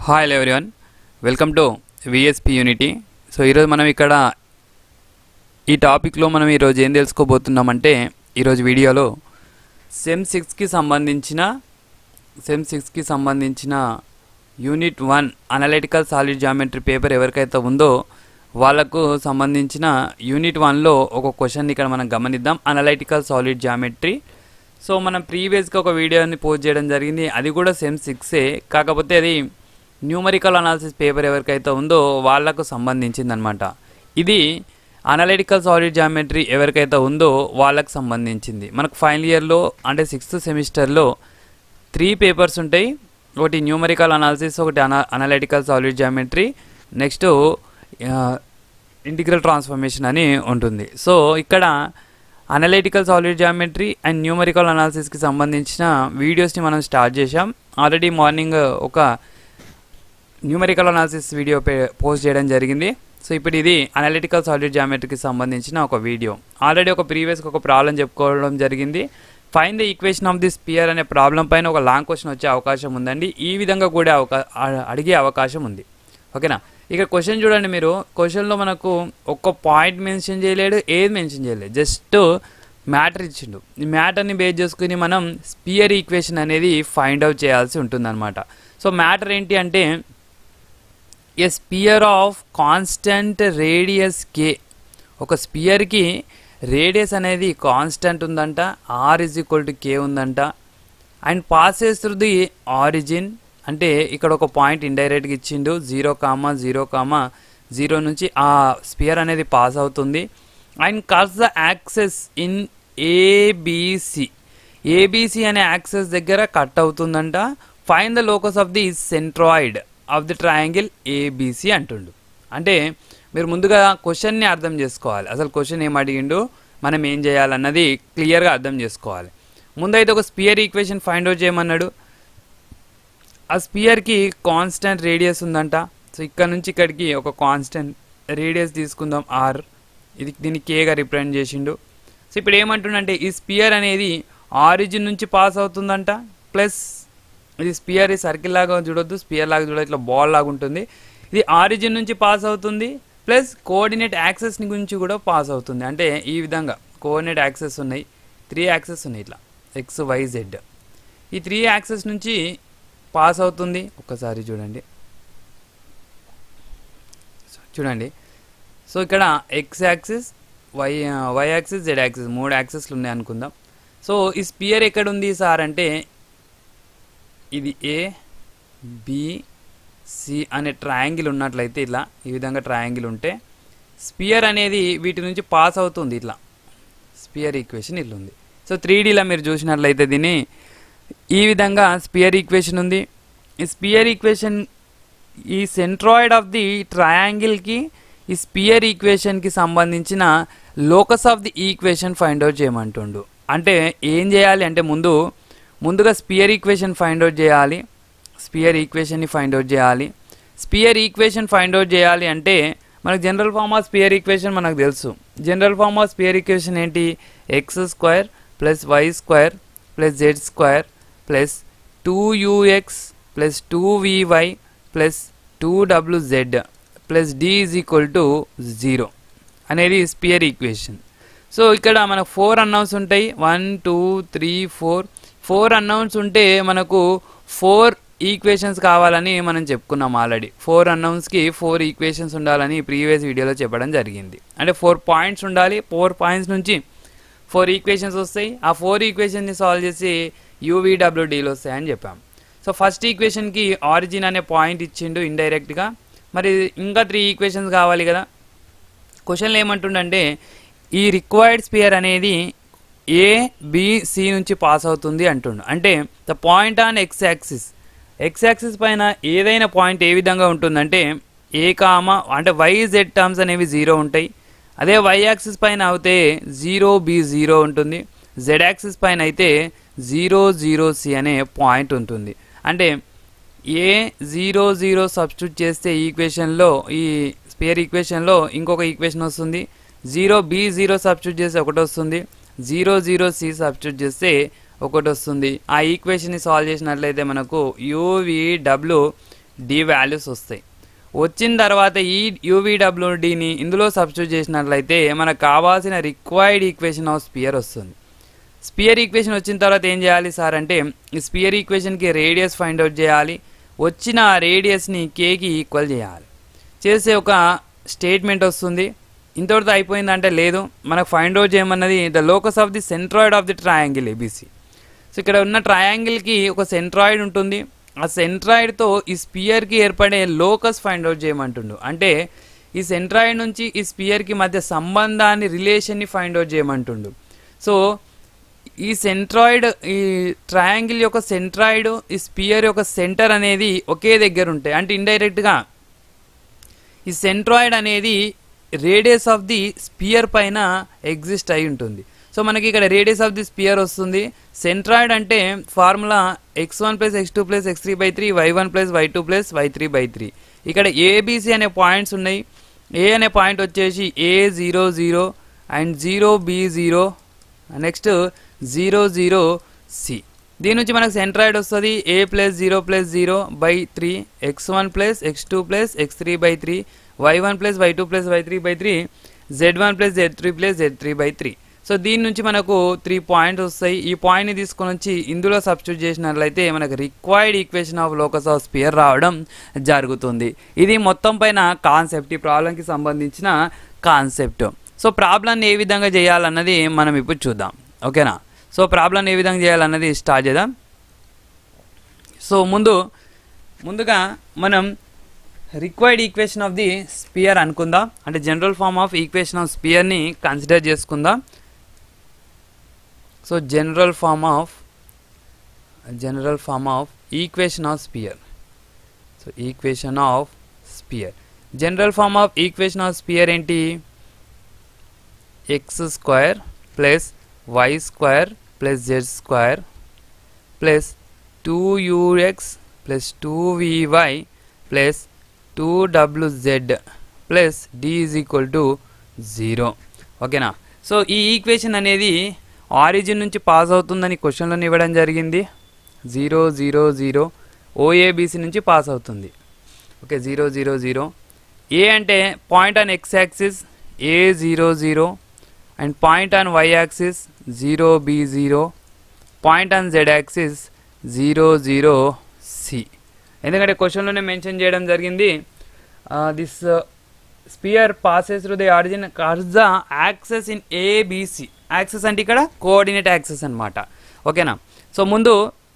hi everyone welcome to VSP unity so ఈరోజు మనం ఇక్కడ ఈ టాపిక్లో మనం ఈరోజు ఏం తెలుసుకోబోతున్నామంటే ఈరోజు వీడియోలో సెమ్ సిక్స్కి సంబంధించిన సెమ్ సిక్స్కి సంబంధించిన unit one analytical solid geometry paper ఎవరికైతే ఉందో వాళ్ళకు సంబంధించిన యూనిట్ వన్లో ఒక క్వశ్చన్ ఇక్కడ మనం గమనిద్దాం అనలైటికల్ సాలిడ్ జామెట్రీ సో మనం ప్రీవియస్గా ఒక వీడియోని పోస్ట్ చేయడం జరిగింది అది కూడా సెమ్ సిక్సే కాకపోతే అది న్యూమరికల్ అనాలిసిస్ పేపర్ ఎవరికైతే ఉందో వాళ్ళకు సంబంధించింది అనమాట ఇది అనలిటికల్ సాలిడ్ జామెట్రీ ఎవరికైతే ఉందో వాళ్ళకు సంబంధించింది మనకు ఫైనల్ ఇయర్లో అంటే సిక్స్త్ సెమిస్టర్లో త్రీ పేపర్స్ ఉంటాయి ఒకటి న్యూమరికల్ అనాలిసిస్ ఒకటి అనా analytical solid geometry next integral transformation అని ఉంటుంది సో ఇక్కడ analytical solid geometry and numerical అనాలిసిస్కి సంబంధించిన వీడియోస్ని మనం స్టార్ట్ చేసాం ఆల్రెడీ మార్నింగ్ ఒక న్యూమరికల్ అనాలిసిస్ వీడియో పోస్ట్ చేయడం జరిగింది సో ఇప్పుడు ఇది అనలిటికల్ సాలిడ్ జామెట్రీకి సంబంధించిన ఒక వీడియో ఆల్రెడీ ఒక ప్రీవియస్గా ఒక ప్రాబ్లం చెప్పుకోవడం జరిగింది fine the equation of the sphere అనే ప్రాబ్లం పైన ఒక లాంగ్ క్వశ్చన్ వచ్చే అవకాశం ఉందండి ఈ విధంగా కూడా అవకా అడిగే అవకాశం ఉంది ఓకేనా ఇక క్వశ్చన్ చూడండి మీరు క్వశ్చన్లో మనకు ఒక్క పాయింట్ మెన్షన్ చేయలేడు ఏది మెన్షన్ చేయలేదు జస్ట్ మ్యాటర్ ఇచ్చిండు ఈ మ్యాటర్ని బేస్ చేసుకుని మనం స్పియర్ ఈక్వేషన్ అనేది ఫైండ్ అవుట్ చేయాల్సి ఉంటుందన్నమాట సో మ్యాటర్ ఏంటి అంటే a sphere of constant radius K ఒక స్పియర్కి రేడియస్ అనేది కాన్స్టెంట్ ఉందంట R is equal to K ఉందంట and passes through the origin అంటే ఇక్కడ ఒక పాయింట్ ఇండైరెక్ట్గా ఇచ్చిండు zero comma zero comma zero నుంచి ఆ స్పియర్ అనేది పాస్ అవుతుంది and cuts the axes in ABC ABC అనే యాక్సెస్ దగ్గర కట్ అవుతుందంట fine the locus of the centroid of the triangle ABC అంటుండు అంటే మీరు ముందుగా క్వశ్చన్ని అర్థం చేసుకోవాలి అసలు క్వశ్చన్ ఏం అడిగిండు మనం ఏం చేయాలన్నది క్లియర్గా అర్థం చేసుకోవాలి ముందైతే ఒక స్పియర్ ఈక్వేషన్ ఫైండ్ అవుట్ చేయమన్నాడు ఆ స్పియర్కి కాన్స్టెంట్ రేడియస్ ఉందంట సో ఇక్కడ నుంచి ఇక్కడికి ఒక కాన్స్టెంట్ రేడియస్ తీసుకుందాం ఆర్ ఇది దీన్ని కేగా రిప్రజెంట్ చేసిండు సో ఇప్పుడు ఏమంటుండంటే ఈ స్పియర్ అనేది ఆరిజిన్ నుంచి పాస్ అవుతుందంట ప్లస్ ఇది స్పియర్ ఈ సర్కిల్ లాగా చూడొద్దు స్పియర్ లాగా చూడొద్దు ఇట్లా బాల్ లాగా ఉంటుంది ఇది ఆరిజిన్ నుంచి పాస్ అవుతుంది ప్లస్ కోఆర్డినేట్ యాక్సెస్ గురించి కూడా పాస్ అవుతుంది అంటే ఈ విధంగా కోఆర్డినేట్ యాక్సెస్ ఉన్నాయి త్రీ యాక్సెస్ ఉన్నాయి ఇట్లా ఎక్స్ వై జెడ్ ఈ త్రీ యాక్సెస్ నుంచి పాస్ అవుతుంది ఒక్కసారి చూడండి చూడండి సో ఇక్కడ X axis Y Y axis Z axis మూడు యాక్సెస్లు ఉన్నాయి అనుకుందాం సో ఈ స్పియర్ ఎక్కడ ఉంది సార్ అంటే ఇది ఏ బి సి అనే ట్రయాంగిల్ ఉన్నట్లయితే ఇట్లా ఈ విధంగా ట్రయాంగిల్ ఉంటే స్పియర్ అనేది వీటి నుంచి పాస్ అవుతుంది ఇట్లా స్పియర్ ఈక్వేషన్ ఇట్లా ఉంది సో త్రీ డీలో మీరు చూసినట్లయితే దీన్ని ఈ విధంగా స్పియర్ ఈక్వేషన్ ఉంది ఈ స్పియర్ ఈక్వేషన్ ఈ సెంట్రాయిడ్ ఆఫ్ ది ట్రయాంగిల్కి ఈ స్పియర్ ఈక్వేషన్కి సంబంధించిన locus of the equation find out చేయమంటుండు అంటే ఏం చేయాలి అంటే ముందు ముందుగా స్పియర్ ఈక్వేషన్ ఫైండ్ అవుట్ చేయాలి స్పియర్ ఈక్వేషన్ని ఫైండ్ అవుట్ చేయాలి స్పియర్ ఈక్వేషన్ ఫైండ్ అవుట్ చేయాలి అంటే మనకు general form of sphere equation మనకు తెలుసు general form of sphere equation ఏంటి X square plus why square plus Z square plus two U X plus two VY plus two W Z plus D is equal to zero అనేది sphere equation so ఇక్కడ మనకు four unknowns ఉంటాయి one two three four four unknowns ఉంటే మనకు four equations కావాలని మనం చెప్పుకున్నాం already four అన్నౌన్స్కి ఫోర్ ఈక్వేషన్స్ ఉండాలని ప్రీవియస్ వీడియోలో చెప్పడం జరిగింది అంటే ఫోర్ పాయింట్స్ ఉండాలి ఫోర్ పాయింట్స్ నుంచి ఫోర్ ఈక్వేషన్స్ వస్తాయి ఆ ఫోర్ ఈక్వేషన్ని సాల్వ్ చేసి యూవీడబ్ల్యూడీలు వస్తాయని చెప్పాం సో ఫస్ట్ ఈక్వేషన్కి ఆరిజిన్ అనే పాయింట్ ఇచ్చిండు ఇండైరెక్ట్గా మరి ఇంకా త్రీ ఈక్వేషన్స్ కావాలి కదా క్వశ్చన్లు ఏమంటుండంటే ఈ రిక్వైర్డ్ స్పియర్ అనేది ఏ బిసి నుంచి పాస్ అవుతుంది అంటుండు అంటే the point on X axis X axis పైన ఏదైనా పాయింట్ ఏ విధంగా ఉంటుందంటే ఏ కామ అంటే వై జెడ్ టర్మ్స్ అనేవి జీరో ఉంటాయి అదే వై యాక్సిస్ పైన అయితే జీరో బి జీరో ఉంటుంది జెడ్ యాక్సిస్ పైన అయితే జీరో జీరో సి అనే పాయింట్ ఉంటుంది అంటే ఏ జీరో జీరో సబ్స్టిట్యూట్ చేస్తే ఈ ఈక్వేషన్లో ఈ స్పేర్ ఈక్వేషన్లో ఇంకొక ఈక్వేషన్ వస్తుంది జీరో బి జీరో సబ్స్టిట్యూట్ చేస్తే ఒకటి వస్తుంది జీరో జీరో సి సబ్స్టిట్యూట్ చేస్తే ఒకటి వస్తుంది ఆ ఈక్వేషన్ని సాల్వ్ చేసినట్లయితే మనకు యూవి డబ్ల్యూ డి వాల్యూస్ వస్తాయి వచ్చిన తర్వాత ఈ యూవీడబ్ల్యూడిని ఇందులో సబ్స్టిట్యూట్ చేసినట్లయితే మనకు కావాల్సిన రిక్వైర్డ్ ఈక్వేషన్ ఆఫ్ స్పియర్ వస్తుంది స్పియర్ ఈక్వేషన్ వచ్చిన తర్వాత ఏం చేయాలి సార్ అంటే ఈ స్పియర్ ఈక్వేషన్కి రేడియస్ ఫైండ్ అవుట్ చేయాలి వచ్చిన ఆ రేడియస్ని కేకి ఈక్వల్ చేయాలి చేసే ఒక స్టేట్మెంట్ వస్తుంది ఇంతటితో అయిపోయిందంటే లేదు మనకు ఫైండ్ అవుట్ చేయమన్నది the locus of the centroid of the triangle ABC so ఇక్కడ ఉన్న ట్రయాంగిల్కి ఒక సెంట్రాయిడ్ ఉంటుంది ఆ సెంట్రాయిడ్తో ఈ స్పియర్కి ఏర్పడే లోకస్ ఫైండ్ అవుట్ చేయమంటుండు అంటే ఈ సెంట్రాయిడ్ నుంచి ఈ స్పియర్కి మధ్య సంబంధాన్ని రిలేషన్ని ఫైండ్ అవుట్ చేయమంటుండు సో ఈ సెంట్రాయిడ్ ఈ ట్రయాంగిల్ యొక్క సెంట్రాయిడ్ ఈ స్పియర్ యొక్క సెంటర్ అనేది ఒకే దగ్గర ఉంటాయి అంటే ఇండైరెక్ట్గా ఈ సెంట్రాయిడ్ అనేది రేడియస్ ఆఫ్ ది స్పియర్ పైన ఎగ్జిస్ట్ అయి ఉంటుంది సో మనకి ఇక్కడ రేడియస్ ఆఫ్ ది స్పియర్ వస్తుంది సెంట్రాయిడ్ అంటే formula X one plus X two plus X three by three why one plus Y two plus Y three by three ఇక్కడ ABC అనే points ఉన్నాయి ఏ అనే పాయింట్ వచ్చేసి A zero zero and zero B zero next zero zero C దీని నుంచి మనకు centroid వస్తుంది A plus zero plus zero by three X one plus X two plus X three by three why one plus Y two plus Y three by three Z one plus Z three plus Z three by three so దీని నుంచి మనకు three points వస్తాయి ఈ పాయింట్ని తీసుకొని వచ్చి ఇందులో substitute చేసినట్లయితే మనకు required equation of locus of sphere రావడం జరుగుతుంది ఇది మొత్తం పైన కాన్సెప్ట్ ఈ ప్రాబ్లంకి సంబంధించిన కాన్సెప్ట్ సో ప్రాబ్లమ్ని ఏ విధంగా చేయాలన్నది మనం ఇప్పుడు చూద్దాం ఓకేనా సో ప్రాబ్లమ్ ఏ విధంగా చేయాలన్నది స్టార్ట్ చేద్దాం సో ముందు ముందుగా మనం required equation of the sphere అనుకుందాం అంటే general form of equation of స్పియర్ని కన్సిడర్ చేసుకుందాం so general form of general form of equation of sphere so equation of sphere general form of equation of sphere ఏంటి X square plus why square plus Z square plus two U X plus two VY plus two W Z plus D is equal to zero ఓకేనా so ఈ equation అనేది origin నుంచి pass అవుతుందని క్వశ్చన్లో ఇవ్వడం జరిగింది zero zero zero ఓఏబిసి నుంచి pass అవుతుంది okay zero zero zero A అంటే point on X axis A zero zero and point on Y axis zero B zero point on Z axis zero zero C ఎందుకంటే క్వశ్చన్లోనే mention చేయడం జరిగింది this sphere passes through the origin cuts the axes in ABC axes అంటే ఇక్కడ coordinate axes అనమాట ఓకేనా so ముందు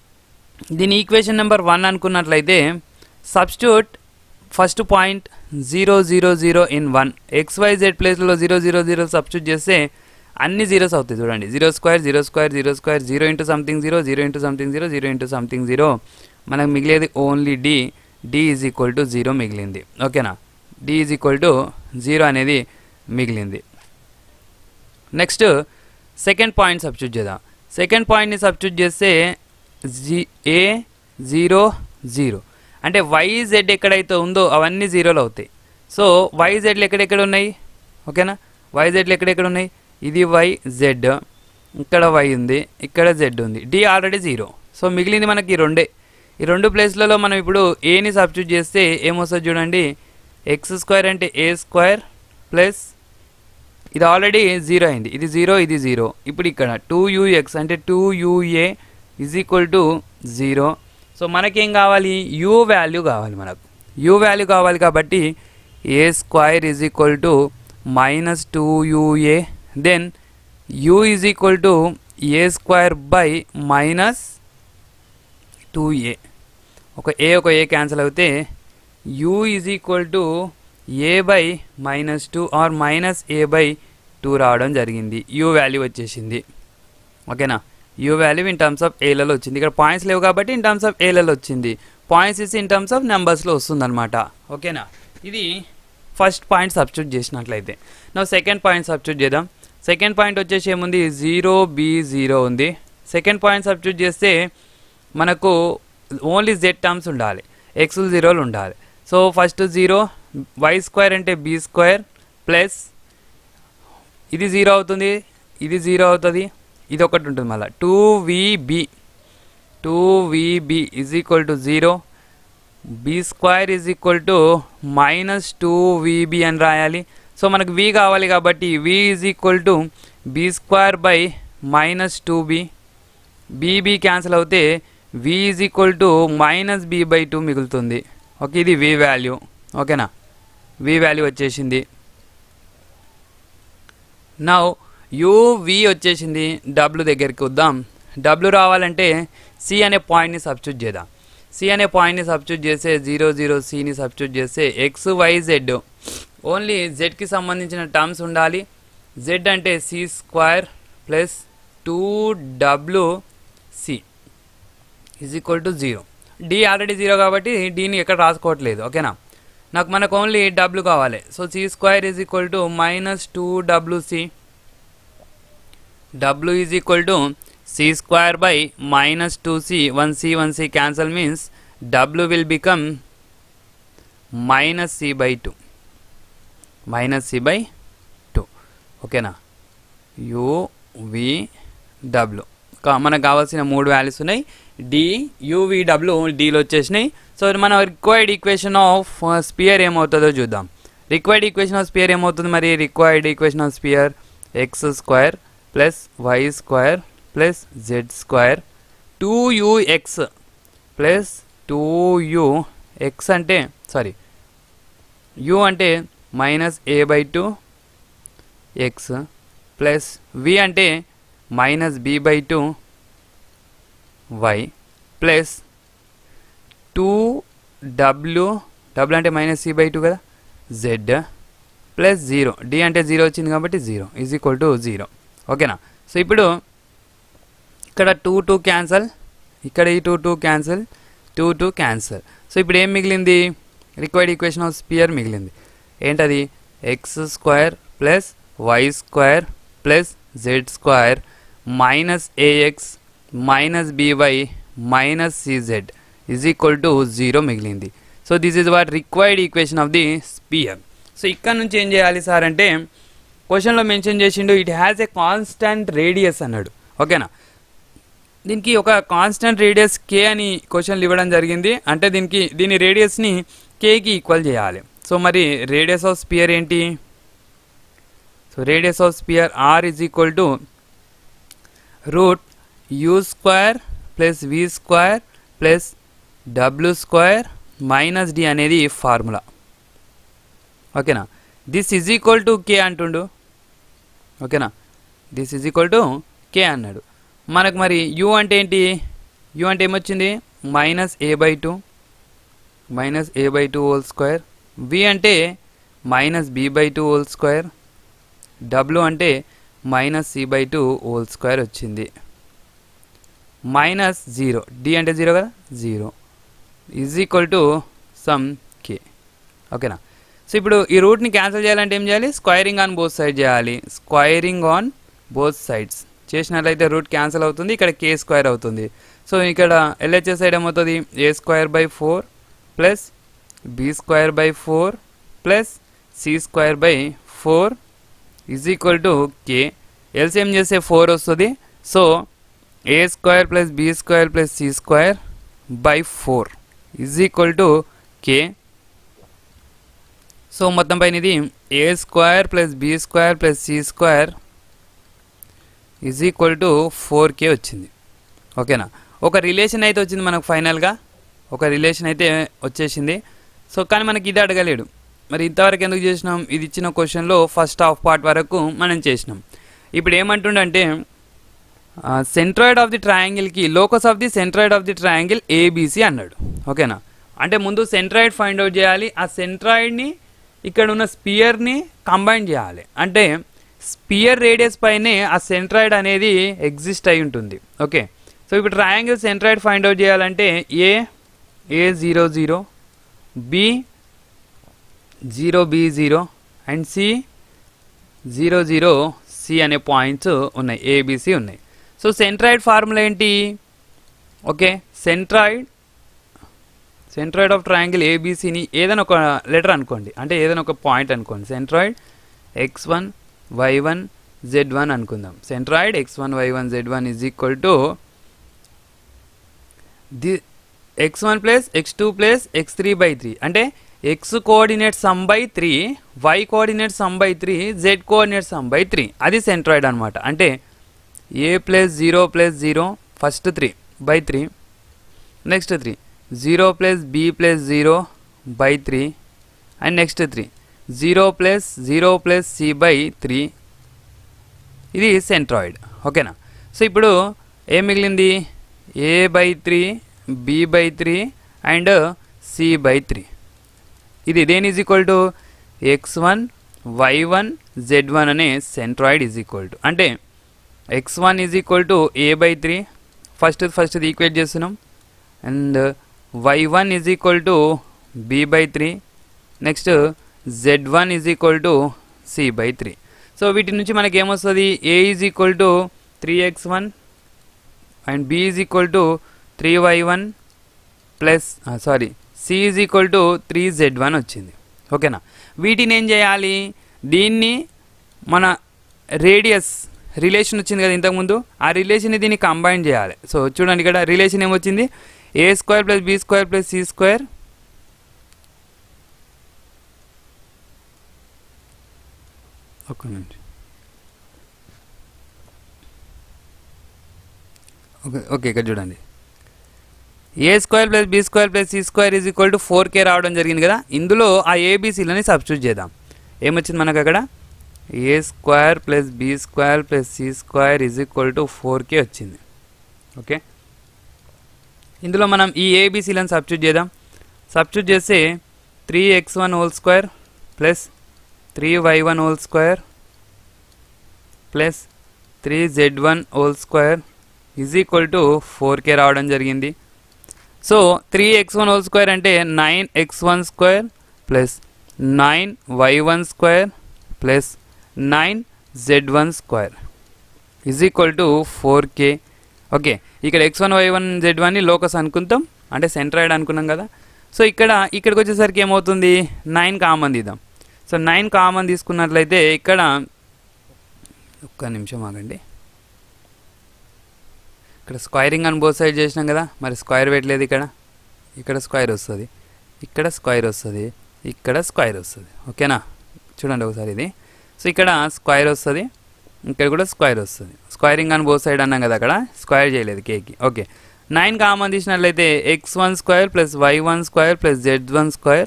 దీని ఈక్వేషన్ నెంబర్ వన్ అనుకున్నట్లయితే substitute first point zero zero zero in one X why z ప్లేస్లో జీరో జీరో జీరో సబ్స్టిట్యూట్ చేస్తే అన్ని జీరోస్ అవుతాయి చూడండి zero square zero square zero square zero into something zero zero into something zero zero into something zero మనకు మిగిలేది only d d is equal to zero మిగిలింది ఓకేనా d is equal to zero అనేది మిగిలింది next second point substitute చేద్దాం second పాయింట్ని substitute చేస్తే జీ ఏ జీరో జీరో అంటే వైజెడ్ ఎక్కడైతే ఉందో అవన్నీ జీరోలు అవుతాయి సో వైజెడ్లు ఎక్కడెక్కడ ఉన్నాయి ఓకేనా వైజెడ్లు ఎక్కడెక్కడ ఉన్నాయి ఇది వై జెడ్ ఇక్కడ వై ఉంది ఇక్కడ జెడ్ ఉంది డి ఆల్రెడీ జీరో సో మిగిలింది మనకి ఈ రెండే ఈ రెండు ప్లేస్లలో మనం ఇప్పుడు ఏని సబ్స్టిట్యూట్ చేస్తే ఏమొస్తుంది చూడండి ఎక్స్ స్క్వేర్ అంటే ఏ స్క్వేర్ ప్లస్ ఇది ఆల్రెడీ జీరో అయింది ఇది జీరో ఇది జీరో ఇప్పుడు ఇక్కడ టూ యూఎక్స్ అంటే two u a is equal to zero so మనకేం కావాలి యూ వాల్యూ కావాలి మనకు యూ వాల్యూ కావాలి కాబట్టి a square is equal to minus two u a then u is equal to a square by minus two a ఒక a ఒక a cancel అవుతే u is equal to a by minus two or minus a by two రావడం జరిగింది u value వచ్చేసింది ఓకేనా u value in terms of ఏలలో వచ్చింది ఇక్కడ పాయింట్స్ లేవు కాబట్టి ఇన్ టర్మ్స్ ఆఫ్ ఏలలో వచ్చింది points is in terms of నెంబర్స్లో వస్తుందన్నమాట ఓకేనా ఇది ఫస్ట్ పాయింట్ సబ్స్టిట్యూట్ చేసినట్లయితే నా సెకండ్ పాయింట్ సబ్స్టిట్యూట్ చేద్దాం సెకండ్ పాయింట్ వచ్చేసి ఏముంది జీరో బి జీరో ఉంది సెకండ్ పాయింట్ సబ్స్టిట్యూట్ చేస్తే మనకు ఓన్లీ జెడ్ టర్మ్స్ ఉండాలి ఎక్స్ జీరోలు ఉండాలి so first zero y square అంటే బి స్క్వేర్ ప్లస్ ఇది జీరో అవుతుంది ఇది జీరో అవుతుంది ఇది ఒకటి ఉంటుంది మళ్ళీ two v b two v b is equal to zero be square is equal to minus two v b అని రాయాలి సో మనకు వి కావాలి కాబట్టి v is equal to b square by minus two b b b cancel అవుతే v is equal to minus b by two మిగులుతుంది okay ఇది v value ఓకేనా వి value వచ్చేసింది నౌ వి వచ్చేసింది డబ్ల్యూ దగ్గరికి వద్దాం డబ్ల్యూ రావాలంటే సి అనే పాయింట్ని సబ్స్టిట్యూట్ చేద్దాం సి అనే పాయింట్ని సబ్స్టిట్యూట్ చేస్తే జీరో జీరో సిని సబ్స్టిట్యూట్ చేస్తే ఎక్స్ వై జెడ్ ఓన్లీ జెడ్కి సంబంధించిన టర్మ్స్ ఉండాలి జెడ్ అంటే C square plus two W C is equal to zero D already zero కాబట్టి డీని ఎక్కడ రాసుకోవట్లేదు ఓకేనా నాకు మనకు ఓన్లీ డబ్ల్యూ కావాలి so C square is equal to minus two W C W is equal to C square by minus two C one C one C cancel means W will become minus c by two minus c by two ఓకేనా u v డబ్ల్యూ మనకు కావాల్సిన మూడు values ఉన్నాయి d u v డబ్ల్యూ డీలు వచ్చేసినాయి so మన రిక్వైర్డ్ ఈక్వేషన్ ఆఫ్ స్పియర్ ఏమవుతుందో చూద్దాం రిక్వైర్డ్ ఈక్వేషన్ ఆఫ్ స్పియర్ ఏమవుతుంది మరి required equation of sphere x square plus why square plus Z square two u x plus two u x అంటే సారీ యూ అంటే minus a by two x plus v అంటే minus b by two y plus two W W అంటే minus c by two కదా Z plus zero d అంటే zero వచ్చింది కాబట్టి zero is equal to zero ఓకేనా so ఇప్పుడు ఇక్కడ two two cancel ఇక్కడ ఈ two two cancel two two cancel so ఇప్పుడు ఏం మిగిలింది రిక్వైర్డ్ ఈక్వేషన్ ఆఫ్ స్పియర్ మిగిలింది ఏంటది X square plus why square plus Z square minus AX minus by minus CZ is equal to zero మిగిలింది so this is what required equation of the sphere so ఇక్కడ నుంచి ఏం చేయాలి sir అంటే క్వశ్చన్లో mention చేసిండు it has a constant radius అన్నాడు ఓకేనా దీనికి ఒక కాన్స్టెంట్ రేడియస్ కే అని క్వశ్చన్లు ఇవ్వడం జరిగింది అంటే దీనికి దీని రేడియస్ని కేకి ఈక్వల్ చేయాలి సో మరి రేడియస్ ఆఫ్ స్పియర్ ఏంటి so radius of sphere r is equal to root u square plus v square plus డబ్ల్యూ స్క్వేర్ మైనస్ డి అనేది ఫార్ములా ఓకేనా this is equal to k అంటుండు ఓకేనా this is equal to k అన్నాడు మనకు మరి u అంటే ఏంటి యూ అంటే ఏమొచ్చింది minus a by two minus a by two whole square v అంటే minus b by two whole square డబ్ల్యూ అంటే minus c by two whole square వచ్చింది మైనస్ జీరో డి అంటే జీరో కదా zero is equal to some k ఓకేనా so ఇప్పుడు ఈ రూట్ని క్యాన్సిల్ చేయాలంటే ఏం చేయాలి స్క్వైరింగ్ ఆన్ బోత్ సైడ్ చేయాలి స్క్వైరింగ్ ఆన్ బోత్ సైడ్స్ చేసినట్లయితే రూట్ క్యాన్సిల్ అవుతుంది ఇక్కడ కే స్క్వేర్ అవుతుంది సో ఇక్కడ ఎల్హెచ్ఎస్ సైడ్ ఏమవుతుంది a square by four plus b square by four plus c square by four is equal to k LCM చేస్తే four వస్తుంది so a square plus b square plus c square by four is equal to k so మొత్తం పైన ఇది a square plus b square plus c square is equal to four k వచ్చింది ఓకేనా ఒక relation అయితే వచ్చింది మనకు ఫైనల్గా ఒక రిలేషన్ అయితే వచ్చేసింది సో కానీ మనకి ఇది అడగలేడు మరి ఇంతవరకు ఎందుకు చేసినాం ఇది ఇచ్చిన క్వశ్చన్లో ఫస్ట్ హాఫ్ పార్ట్ వరకు మనం చేసినాం ఇప్పుడు ఏమంటుండంటే సెంట్రాయిడ్ ఆఫ్ ది ట్రయాంగిల్కి locus of the centroid of the triangle ABC అన్నాడు ఓకేనా అంటే ముందు సెంట్రాయిడ్ ఫైండ్ అవుట్ చేయాలి ఆ సెంట్రాయిడ్ని ఇక్కడ ఉన్న స్పియర్ని కంబైన్ చేయాలి అంటే స్పియర్ రేడియస్ పైనే ఆ సెంట్రాయిడ్ అనేది ఎగ్జిస్ట్ అయి ఉంటుంది ఓకే సో ఇప్పుడు ట్రయాంగిల్ సెంట్రాయిడ్ ఫైండ్ అవుట్ చేయాలంటే a a zero zero B zero B zero and c zero zero C అనే పాయింట్స్ ఉన్నాయి ఏబిసి ఉన్నాయి సో సెంట్రాయిడ్ ఫార్ములా ఏంటి okay centroid centroid of triangle ఏబీసీని ఏదైనా ఒక లెటర్ అనుకోండి అంటే ఏదైనా ఒక పాయింట్ అనుకోండి centroid x one y one z one అనుకుందాం centroid x one y one z one is equal to the x one plus X two plus X three by three అంటే x coordinate sum by three y coordinate sum by three z coordinate sum by three అది centroid అనమాట అంటే a plus zero plus zero first three by three next three zero plus b plus zero by three and next three zero plus zero plus c by three ఇది centroid ఓకేనా so ఇప్పుడు ఏం మిగిలింది a by three b by three and C by three ఇది దేని is equal to x one y one z one అనే centroid is equal to అంటే x one is equal to a by three first first equate చేస్తున్నాం and y one is equal to b by three next z one is equal to c by three so వీటి నుంచి మనకి ఏమొస్తుంది a is equal to three X one and b is equal to three why one plus sorry c is equal to three Z one వచ్చింది ఓకేనా వీటిని ఏం చేయాలి దీన్ని మన రేడియస్ రిలేషన్ వచ్చింది కదా ఇంతకుముందు ఆ రిలేషన్ని దీన్ని కంబైన్ చేయాలి సో చూడండి ఇక్కడ రిలేషన్ ఏమొచ్చింది a square plus b square plus c square ఒక్క నిమిషం ఓకే ఓకే ఇక్కడ చూడండి a square plus b square plus c square is equal to four k రావడం జరిగింది కదా ఇందులో ఆ ఏబీసీలని సబ్స్టిట్యూట్ చేద్దాం ఏమొచ్చింది మనకు అక్కడ a square plus b square plus c square is equal to four k వచ్చింది ఓకే ఇందులో మనం ఈ ఏబీసీలను సబ్స్టిట్యూట్ చేద్దాం సబ్స్టిట్యూట్ చేస్తే three X one whole square plus three why one whole square plus three Z one whole square is equal to four k రావడం జరిగింది so three X one whole square అంటే nine x one square plus nine y one square plus nine Z one square is equal to four k okay ఇక్కడ x one y one z వన్ని locus అనుకుంటాం అంటే centroid అనుకున్నాం కదా so ఇక్కడ ఇక్కడికి వచ్చేసరికి ఏమవుతుంది నైన్ కామన్ తీద్దాం సో నైన్ కామన్ తీసుకున్నట్లయితే ఇక్కడ ఒక్క నిమిషం ఆగండి ఇక్కడ స్క్వైరింగ్ అని బోత్ సైడ్ చేసినాం కదా మరి స్క్వైర్ పెట్టలేదు ఇక్కడ ఇక్కడ స్క్వైర్ వస్తుంది ఇక్కడ స్క్వైర్ వస్తుంది ఇక్కడ స్క్వైర్ వస్తుంది ఓకేనా చూడండి ఒకసారి ఇది సో ఇక్కడ స్క్వైర్ వస్తుంది ఇక్కడ కూడా స్క్వైర్ వస్తుంది స్క్వైరింగ్ అని బోత్ సైడ్ అన్నాం కదా అక్కడ స్క్వైర్ చేయలేదు కేకి ఓకే నైన్ కామన్ తీసినట్లయితే x one square plus y one square plus z one square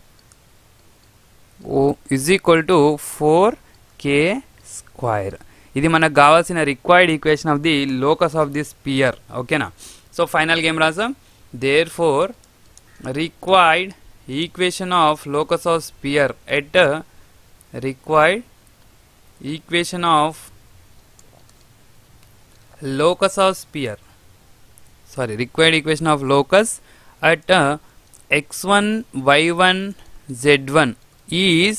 oh is equal to four k square ఇది మనకు కావాల్సిన required equation of the locus of the sphere ఓకేనా సో ఫైనల్గా ఏం రాసాం therefore required equation of locus of sphere at required equation of locus of sphere sorry required equation of locus at uh, x1 y1 z1 is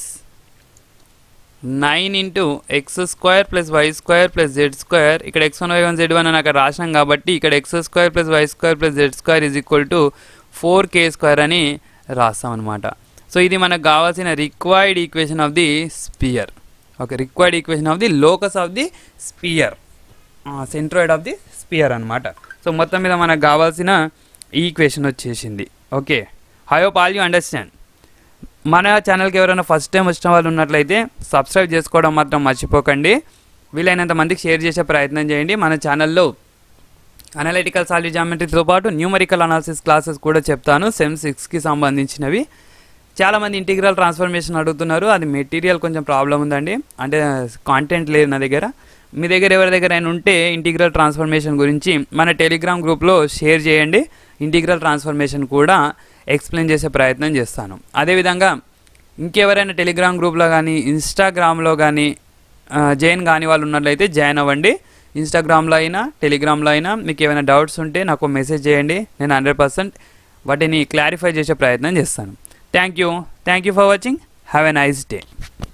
9 into x square plus why square plus Z square ఇక్కడ x one y one z one అని అక్కడ రాసినాం కాబట్టి ఇక్కడ x square plus why square plus Z square is equal to four k square అని రాస్తాం అనమాట so ఇది మనకు కావాల్సిన required equation of the sphere okay required equation of the locus of the sphere centroid of the sphere అనమాట సో మొత్తం మీద మనకు కావాల్సిన ఈక్వేషన్ వచ్చేసింది okay I hope all you understand మన ఛానల్కి ఎవరైనా ఫస్ట్ టైం వచ్చిన వాళ్ళు ఉన్నట్లయితే సబ్స్క్రైబ్ చేసుకోవడం మాత్రం మర్చిపోకండి వీలైనంత మందికి షేర్ చేసే ప్రయత్నం చేయండి మన ఛానల్లో అనలిటికల్ సాలిడ్ జామెట్రీతో పాటు న్యూమరికల్ అనాలిసిస్ క్లాసెస్ కూడా చెప్తాను సెమ్ సిక్స్కి సంబంధించినవి చాలామంది ఇంటిగ్రల్ ట్రాన్స్ఫర్మేషన్ అడుగుతున్నారు అది మెటీరియల్ కొంచెం ప్రాబ్లం ఉందండి అంటే కాంటెంట్ లేదు నా దగ్గర మీ దగ్గర ఎవరి దగ్గర అయినా ఉంటే ఇంటిగ్రల్ ట్రాన్స్ఫర్మేషన్ గురించి మన టెలిగ్రామ్ గ్రూప్లో షేర్ చేయండి ఇంటిగ్రల్ ట్రాన్స్ఫర్మేషన్ కూడా ఎక్స్ప్లెయిన్ చేసే ప్రయత్నం చేస్తాను అదేవిధంగా ఇంకెవరైనా టెలిగ్రామ్ గ్రూప్లో కానీ ఇన్స్టాగ్రామ్లో కానీ జాయిన్ కాని వాళ్ళు ఉన్నట్లయితే జాయిన్ అవ్వండి ఇన్స్టాగ్రామ్లో అయినా టెలిగ్రామ్లో అయినా మీకు ఏమైనా డౌట్స్ ఉంటే నాకు మెసేజ్ చేయండి నేను హండ్రెడ్ పర్సెంట్ వాటిని క్లారిఫై చేసే ప్రయత్నం చేస్తాను thank you thank you for watching have a nice day